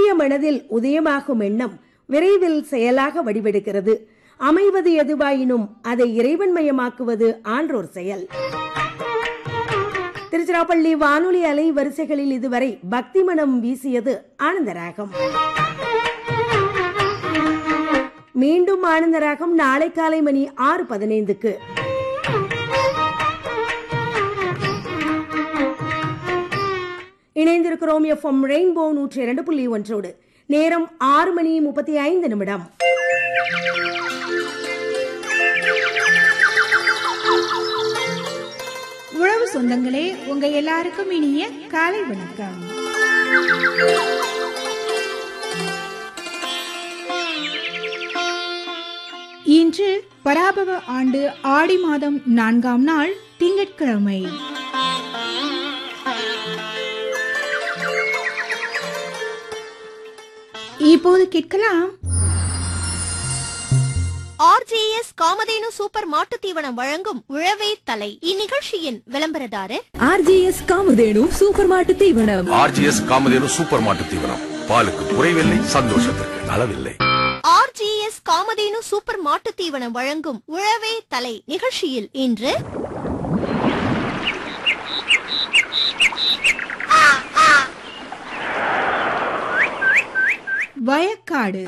தூய மனதில் உதயமாகும் எண்ணம் விரைவில் செயலாக வடிவெடுக்கிறது அமைவது எதுவாயினும் அதை இறைவன்மயமாக்குவது ஆன்றோர் செயல் திருச்சிராப்பள்ளி வானொலி அலை வரிசைகளில் இதுவரை பக்தி மனம் வீசியது ஆனந்தராகம் மீண்டும் ஆனந்தராகம் நாளை காலை மணி ஆறு பதினைந்துக்கு இணைந்திருக்கிறோம் எஃப்எம் ரெயின்போ நூற்றி இரண்டு புள்ளி ஒன்றோடு நேரம் ஆறு மணி முப்பத்தி ஐந்து நிமிடம் உழவு சொந்தங்களே உங்க எல்லாருக்கும் இனிய காலை வணக்கம் இன்று பராபவ ஆண்டு ஆடி மாதம் நான்காம் நாள் திங்கட்கிழமை இப்போது கேட்கலாம் ஆர்ஜேஎஸ் காமதேனு சூப்பர் மாட்டுத் தீவனம் வழங்கும் உழவே தலை இந்நிகழ்ச்சியின் விளம்பரதாரர் ஆர்ஜிஎஸ் காமதேனு சூப்பர் மாட்டு தீவனம் ஆர்ஜிஎஸ் காமதேனு சூப்பர் மாட்டு தீவனம் பாலுக்கு குறைவில்லை சந்தோஷத்திற்கு அளவில்லை ஆர்ஜிஎஸ் காமதேனு சூப்பர் மாட்டுத் தீவனம் வழங்கும் உழவே தலை நிகழ்ச்சியில் இன்று வயக்காடு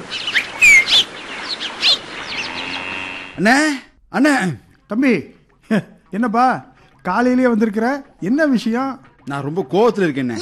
அண்ணே அண்ணே தம்பி என்னப்பா காலையிலேயே வந்திருக்கிற என்ன விஷயம் நான் ரொம்ப கோவத்துல இருக்கேன்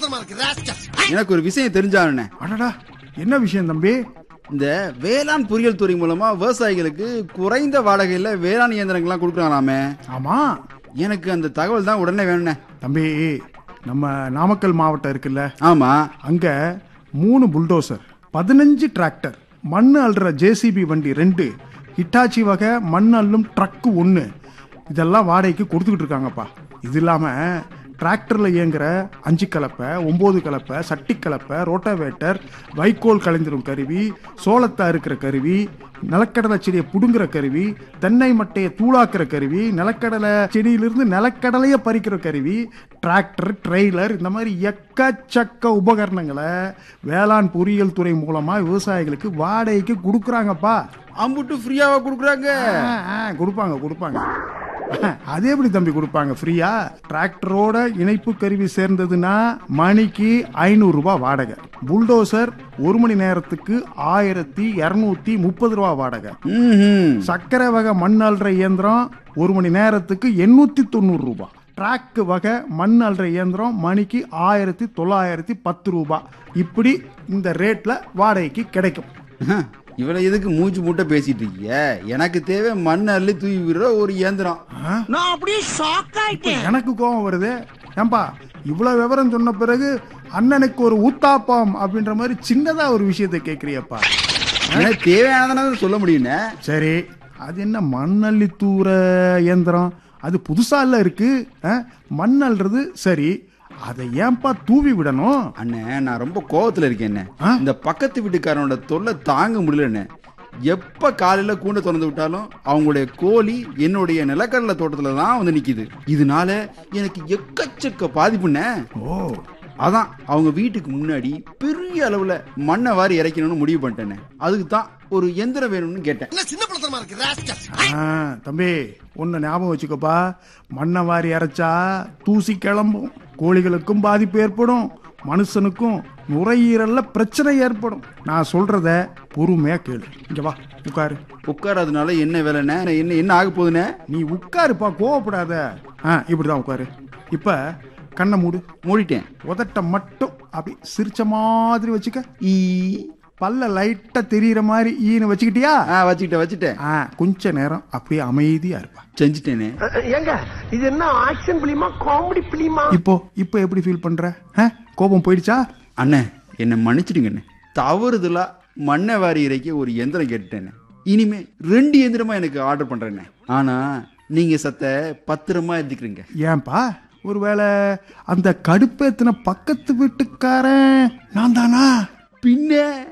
எனக்கு ஒரு விஷயம் தெரிஞ்சாண்ணே அடடா என்ன விஷயம் தம்பி இந்த வேளாண் பொறியியல் துறை மூலமா விவசாயிகளுக்கு குறைந்த வாடகையில வேளாண் இயந்திரங்கள்லாம் கொடுக்குறாங்களாமே ஆமா எனக்கு அந்த தகவல் தான் உடனே வேணுண்ணே தம்பி நம்ம நாமக்கல் மாவட்டம் இருக்குல்ல ஆமா அங்க மூணு புல்டோசர் பதினஞ்சு டிராக்டர் மண் அள்ளுற ஜேசிபி வண்டி ரெண்டு ஹிட்டாச்சி வகை மண் அள்ளும் ட்ரக்கு ஒன்று இதெல்லாம் வாடகைக்கு கொடுத்துக்கிட்டு இருக்காங்கப்பா இது இல்லாமல் டிராக்டரில் இயங்குற அஞ்சு கலப்பை ஒம்பது கலப்பை சட்டி கலப்பை ரோட்டோவேட்டர் வைக்கோல் கலைந்திரும் கருவி சோளத்தை அறுக்கிற கருவி நிலக்கடலை செடியை புடுங்குற கருவி தென்னை மட்டையை தூளாக்குற கருவி நிலக்கடலை செடியிலிருந்து நிலக்கடலையை பறிக்கிற கருவி டிராக்டர் ட்ரெய்லர் இந்த மாதிரி எக்கச்சக்க உபகரணங்களை வேளாண் பொறியியல் துறை மூலமா விவசாயிகளுக்கு வாடகைக்கு கொடுக்குறாங்கப்பா அம்புட்டு ஃப்ரீயாவா கொடுக்குறாங்க ஆ, ஆ, கொடுப்பாங்க கொடுப்பாங்க அது எப்படி தம்பி கொடுப்பாங்க ஃப்ரீயா டிராக்டரோட இணைப்பு கருவி சேர்ந்ததுன்னா மணிக்கு ஐநூறு ரூபாய் வாடகை புல்டோசர் ஒரு மணி நேரத்துக்கு ஆயிரத்தி இரநூத்தி முப்பது ரூபா வாடகை ம்ஹும். சக்கரை வகை மண் அள்ளுற இயந்திரம் ஒரு மணி நேரத்துக்கு எண்ணூத்தி தொண்ணூறு ரூபாய் ட்ராக் வகை மண் அள்ளுற இயந்திரம் மணிக்கு ஆயிரத்தி தொள்ளாயிரத்தி பத்து ரூபாய் இப்படி இந்த ரேட்ல வாடகைக்கு கிடைக்கும் இவளை எதுக்கு மூச்சு மூட்டை பேசிட்டு இருக்கீங்க எனக்கு தேவை மண் அள்ளி தூவி விடுற ஒரு இயந்திரம் இப்ப எனக்கு கோபம் வருது ஏன்பா இவ்வளவு விவரம் சொன்ன பிறகு அண்ணனுக்கு ஒரு ஊத்தாப்பம் அப்படின்ற மாதிரி சின்னதா ஒரு விஷயத்தை கேக்குறியப்பா எனக்கு தேவையானதானே சொல்ல முடியுண்ணே சரி அது என்ன மண்ணள்ளி தூர இயந்திரம் அது புதுசா இல்ல இருக்கு ஆ? மண் அள்ளுறது சரி அதை ஏன்பா தூவி விடணும் அண்ணே நான் ரொம்ப கோவத்துல இருக்கேன் ஆ? இந்த பக்கத்து வீட்டுக்காரனோட தொல்லை தாங்க முடியலண்ணே எப்ப காலையில கூண்டை திறந்து விட்டாலும் அவங்களுடைய கோழி என்னுடைய நிலக்கடலை தோட்டத்துல தான் வந்து நிக்குது இதனால எனக்கு எக்கச்சக்க பாதிப்புண்ணே ஓ அதான் அவங்க வீட்டுக்கு முன்னாடி பெரிய அளவுல மண்ணை வாரி இறைக்கணும்னு முடிவு பண்ணிட்டேனே அதுக்கு தான் ஒரு எந்திரம் வேணும்னு கேட்டேன் ஆ, தம்பி ஒன்னு ஞாபகம் வச்சுக்கோப்பா மண்ணை வாரி அரைச்சா தூசி கிளம்பும் கோழிகளுக்கும் பாதிப்பு ஏற்படும் மனுஷனுக்கும் நுரையீரல்ல பிரச்சனை ஏற்படும் நான் சொல்றத பொறுமையா கேளு இங்க வா உட்காரு உட்காராதனால என்ன வேலைண்ணே என்ன என்ன ஆக போகுதுண்ணே நீ உட்காருப்பா கோவப்படாத ஆ இப்படிதான் உட்காரு இப்ப கண்ணை மூடு மூடிட்டேன் உதட்ட மட்டும் அப்படி சிரிச்ச மாதிரி வச்சுக்க ஈ பல்ல லைட்டா தெரியற மாதிரி ஈன்னு வச்சுக்கிட்டியா ஆ வச்சுக்கிட்டேன் வச்சுட்டேன் ஆ கொஞ்ச நேரம் அப்படியே அமைதியா இருப்பா செஞ்சுட்டேனே ஏங்க இது என்ன ஆக்ஷன் பிலிமா காமெடி பிலிமா இப்போ இப்போ எப்படி ஃபீல் பண்ற ஆ? கோபம் போயிடுச்சா அண்ணே என்னை மன்னிச்சிடுங்கண்ணே தவறுதலா மண்ணை வாரி இறைக்க ஒரு எந்திரம் கேட்டுட்டேண்ணே இனிமே ரெண்டு எந்திரமா எனக்கு ஆர்டர் பண்றேண்ணே ஆனா நீங்க சத்த பத்திரமா எழுதிக்கிறீங்க ஏன்பா ஒருவேளை அந்த கடுப்பேத்தின பக்கத்து வீட்டுக்காரன் நான் தானா பின்ன